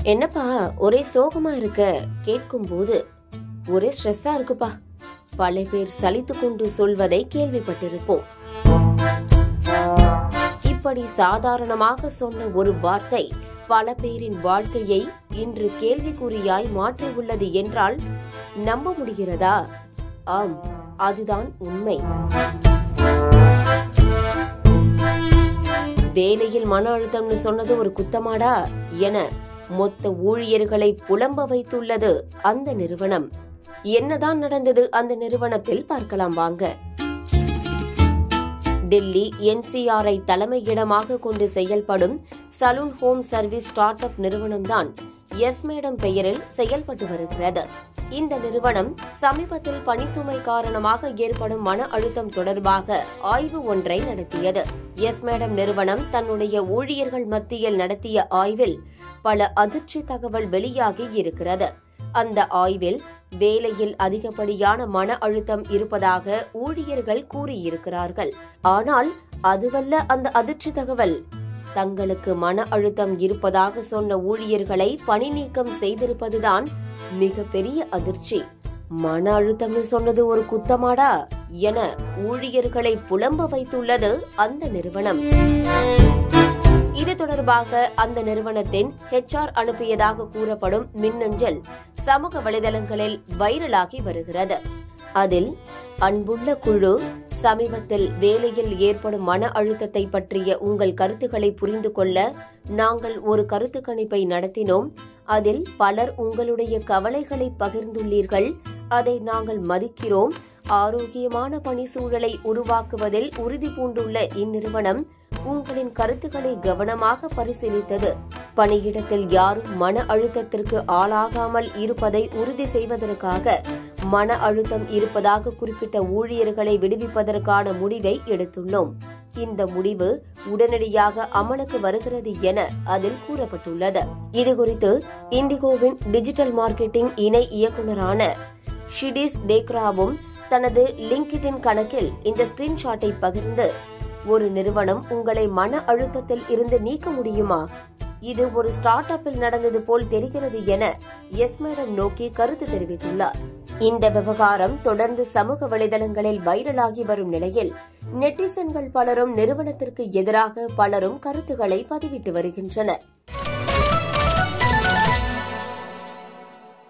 என்னப்பா ஒரே சோகமா இருக்க கேட்கும் போது ஒரே ஸ்ட்ரெஸ்ஸா இருக்குப்பா பல பேர் சலித்து கொண்டு சொல்வதை கேள்விப்பட்டிருப்போம் இப்படி சாதாரணமாக சொன்ன ஒரு வார்த்தை பல பேரின் வாழ்க்கையை இன்று கேள்விக்குறியாய் மாற்றியுள்ளது என்றால் நம்ப முடிகிறதா ஆம் அதுதான் உண்மை வேலையில் மன அழுத்தம்னு சொன்னது ஒரு குத்தமாடா என மொத்த ஊழியர்களை புலம்ப வைத்துள்ளது அந்த நிறுவனம் என்னதான் நடந்தது அந்த நிறுவனத்தில் பார்க்கலாம் வாங்க டெல்லி என்சிஆரை தலைமையிடமாக கொண்டு செயல்படும் salon home service start up நிறுவனம்தான் எஸ் மேடம் பெயரில் செயல்பட்டு வருகிறது இந்த நிறுவனம் சமீபத்தில் பணிசுமை காரணமாக ஏற்படும் மன அழுத்தம் தொடர்பாக ஆய்வு ஒன்றை நடத்தியது எஸ் மேடம் நிறுவனம் தன்னுடைய ஊழியர்கள் மத்தியில் நடத்திய ஆய்வில் பல அதிர்ச்சி தகவல் வெளியாகி இருக்கிறது அந்த ஆய்வில் வேலையில் அதிகப்படியான மன அழுத்தம் இருப்பதாக ஊழியர்கள் கூறியிருக்கிறார்கள் ஆனால் அதுவல்ல அந்த அதிர்ச்சி தகவல் தங்களுக்கு மன அழுத்தம் இருப்பதாக சொன்ன ஊழியர்களை பணி நீக்கம் செய்திருப்பதுதான் மிகப்பெரிய அதிர்ச்சி மன அழுத்தம்னு சொன்னது ஒரு குத்தமாடா என ஊழியர்களை புலம்ப வைத்துள்ளது அந்த நிறுவனம் இது தொடர்பாக அந்த நிறுவனத்தின் ஹெச்ஆர் அனுப்பியதாக கூறப்படும் மின்னஞ்சல் சமூக வலைதளங்களில் வைரலாகி வருகிறது அதில் அன்புள்ள குழு சமீபத்தில் வேலையில் ஏற்படும் மன அழுத்தத்தை பற்றிய உங்கள் கருத்துக்களை புரிந்து கொள்ள நாங்கள் ஒரு கருத்து கணிப்பை நடத்தினோம் அதில் பலர் உங்களுடைய கவலைகளை பகிர்ந்துள்ளீர்கள் அதை நாங்கள் மதிக்கிறோம் ஆரோக்கியமான பணி சூழலை உருவாக்குவதில் உறுதி பூண்டுள்ள இந்நிறுவனம் உங்களின் கருத்துக்களை கவனமாக பரிசீலித்தது பணியிடத்தில் யாரும் மன அழுத்தத்திற்கு ஆளாகாமல் இருப்பதை உறுதி செய்வதற்காக மன அழுத்தம் இருப்பதாக குறிப்பிட்ட ஊழியர்களை விடுவிப்பதற்கான முடிவை எடுத்துள்ளோம் இந்த முடிவு உடனடியாக அமலுக்கு வருகிறது என அதில் கூறப்பட்டுள்ளது இதுகுறித்து இண்டிகோவின் டிஜிட்டல் மார்க்கெட்டிங் இணை இயக்குநரான ஷிடிஸ் டேக்ராவும் தனது லிங்கிடின் கணக்கில் இந்த ஸ்கிரீன்ஷாட்டை பகிர்ந்து ஒரு நிறுவனம் உங்களை மன அழுத்தத்தில் இருந்து நீக்க முடியுமா இது ஒரு ஸ்டார்ட் அப்பில் நடந்தது போல் தெரிகிறது என எஸ் மேடம் நோக்கி கருத்து தெரிவித்துள்ளார் இந்த விவகாரம் தொடர்ந்து சமூக வலைதளங்களில் வைரலாகி வரும் நிலையில் நெட்டிசன்கள் பலரும் நிறுவனத்திற்கு எதிராக பலரும் கருத்துக்களை பதிவிட்டு வருகின்றனர்